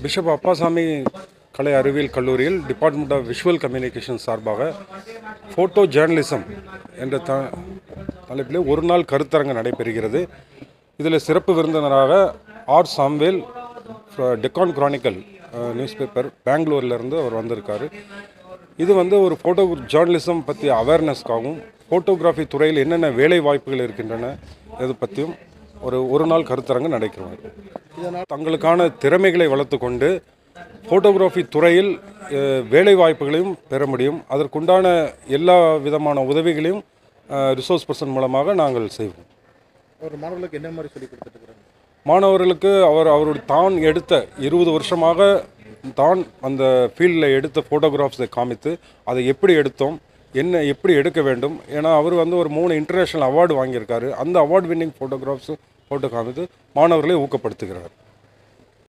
bishop Appasamy கலை அறிவியல் கல்லூரியில் டிபார்ட்மெண்ட் ஆஃப் விஷுவல் கம்யூனிகேஷன் சார்பாக ஃபோட்டோ ஜேர்னலிசம் என்ற த தலைப்பில் ஒரு நாள் கருத்தரங்கு நடைபெறுகிறது இதில் சிறப்பு விருந்தினராக R Samuel Deccan Chronicle news paper பெங்களூர்லேருந்து அவர் வந்திருக்காரு இது வந்து ஒரு ஃபோட்டோ ஜேர்னலிசம் பற்றிய அவேர்னஸ்க்காகவும் ஃபோட்டோகிராஃபி துறையில் என்னென்ன வேலை வாய்ப்புகள் இருக்கின்றன இது பற்றியும் ஒரு ஒரு நாள் கருத்தரங்கு நடைபெறுவார் தங்களுக்கான திறமைகளை வளர்த்து கொண்டு ஃபோட்டோகிராஃபி துறையில் அஹ், வேலை வாய்ப்புகளையும் பெற முடியும் அதற்குண்டான எல்லா விதமான உதவிகளையும் ரிசோர்ஸ் பர்சன் மூலமாக நாங்கள் செய்வோம் ஒரு மாணவர்களுக்கு என்ன மாதிரி சொல்லி கொடுத்துட்டு இருக்கிறாங்க மாணவர்களுக்கு அவர் அவருடைய தான் எடுத்த இருபது வருஷமாக தான் அந்த ஃபீல்டில் எடுத்த ஃபோட்டோகிராஃப்ஸை காமித்து அதை எப்படி எடுத்தோம் என்ன எப்படி எடுக்க வேண்டும் ஏன்னா அவர் வந்து ஒரு மூணு இன்டர்நேஷ்னல் அவார்டு வாங்கியிருக்காரு அந்த அவார்ட் வின்னிங் ஃபோட்டோகிராஃப்ஸும் ஃபோட்டோ காமித்து மாணவர்களை ஊக்கப்படுத்துகிறார்